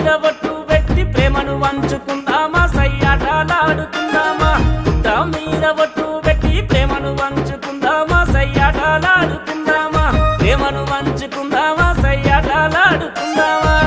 మీద ఒట్టు పెట్టి ప్రేమను వంచుకుందామా సయ్యాటలాడుకుందామా పుట్ట మీద ఒట్టు పెట్టి ప్రేమను వంచుకుందామా సయ్యాటలాడుకుందామా ప్రేమను వంచుకుందామా సయ్యాటలాడుకుందామా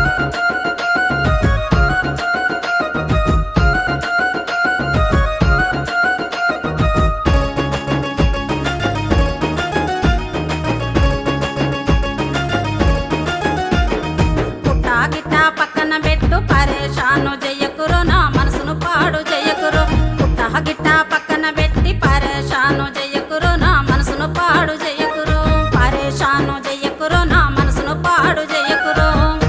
పుట్టా గిట్టా పక్కన పెట్టు పరేషాను జయకురు నా మనసును పాడు జయకురు పుట్టా గిట్టా పక్కన పెట్టి పరేషాను జయకురు నా మనసును పాడు జయకురు పరేషాను జయకురు నా మనసును పాడు జయకురు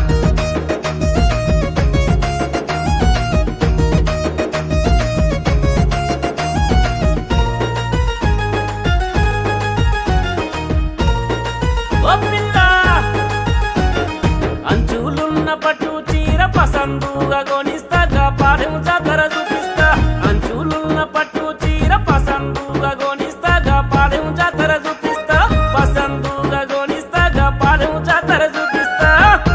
ఓ పిల్ల అంచులున్న పట్టు చీర పసందుగా గోనిస్తాగా పాడెము జాతర చూపిస్తా అంచులున్న పట్టు చీర పసందుగా గోనిస్తాగా పాడెము జాతర చూపిస్తా పసందుగా గోనిస్తాగా పాడెము జాతర చూపిస్తా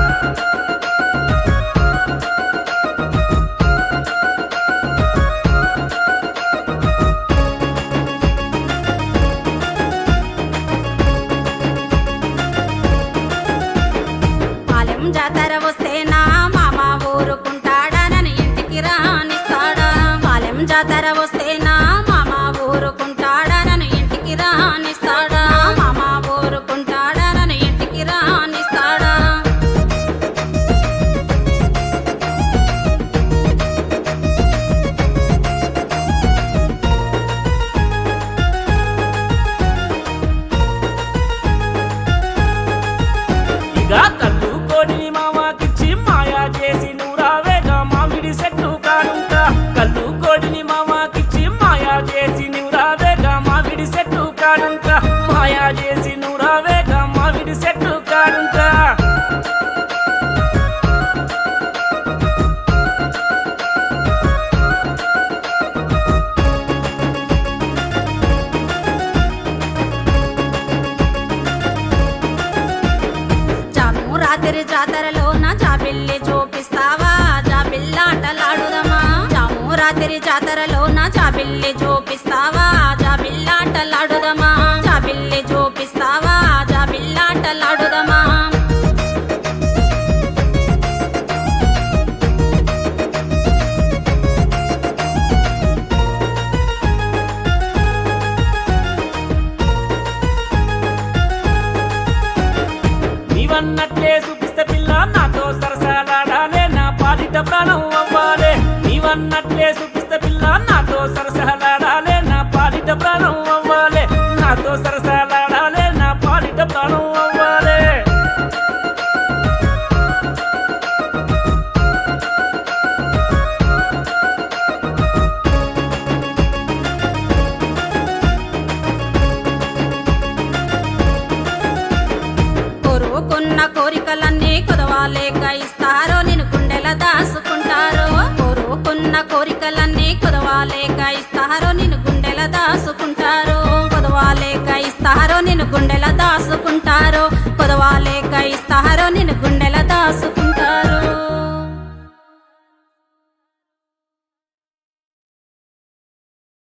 పాలెం జాతర వస్తే నా మామ ఊరుకుంటాడా నన్ను ఇంటికి రానిస్తాడా పాలెం జాతర వస్తే నా మామ ఊరుకుంటాడా నన్ను ఇంటికి రానిస్తాడా మామ ఊరుకుంటాడా నన్ను ఇంటికి రానిస్తాడా ఇక కళ్ళు కోడిని మామాకిచ్చి మాయా చేసి నువ్వురావేగా మామిడి చెట్టు కానుంటా కళ్ళు కోడిని మామాకిచ్చి మాయా చేసి నువ్వురావేగా మామిడి చెట్టు కానుంటా మాయా చేసి నువ్వురావేగా మామిడి చెట్టు కానుంటా జాము రాత్రి జాతరలో నా జాబిల్లి చూపిస్తావా జాబిల్లాటలాడుదమా జాము రాత్రి జాతరలో నా జాబిల్లి చూపిస్తావా జాబిల్లాటలాడుదమా జాబిల్లి చూపిస్తావా జాబిల్లాటలాడుదమా నీవన్నట్లే చూపిస్తే పిల్ల నాతో సరసాలాడాలే నా పాలిట ప్రాణం అవ్వాలే నీవన్నట్లే చూపిస్తే పిల్ల నాతో సరసాలాడాలే నా పాలిట ప్రాణం అవ్వాలే నాతో సరసాలాడాలే నా పాలిట ప్రాణం అవ్వాలే కోరుకున్న కోరికలన్నీ కుదవాలేక ఇస్తారో నేను గుండెల దాసుకుంటారో కోరుకున్న కోరికలన్నీ కుదవాలేక ఇస్తారో నేను గుండెల దాసుకుంటారో కుదవాలేక ఇస్తారో నేను గుండెల దాసుకుంటారో కుదవాలేక ఇస్తారో నేను గుండె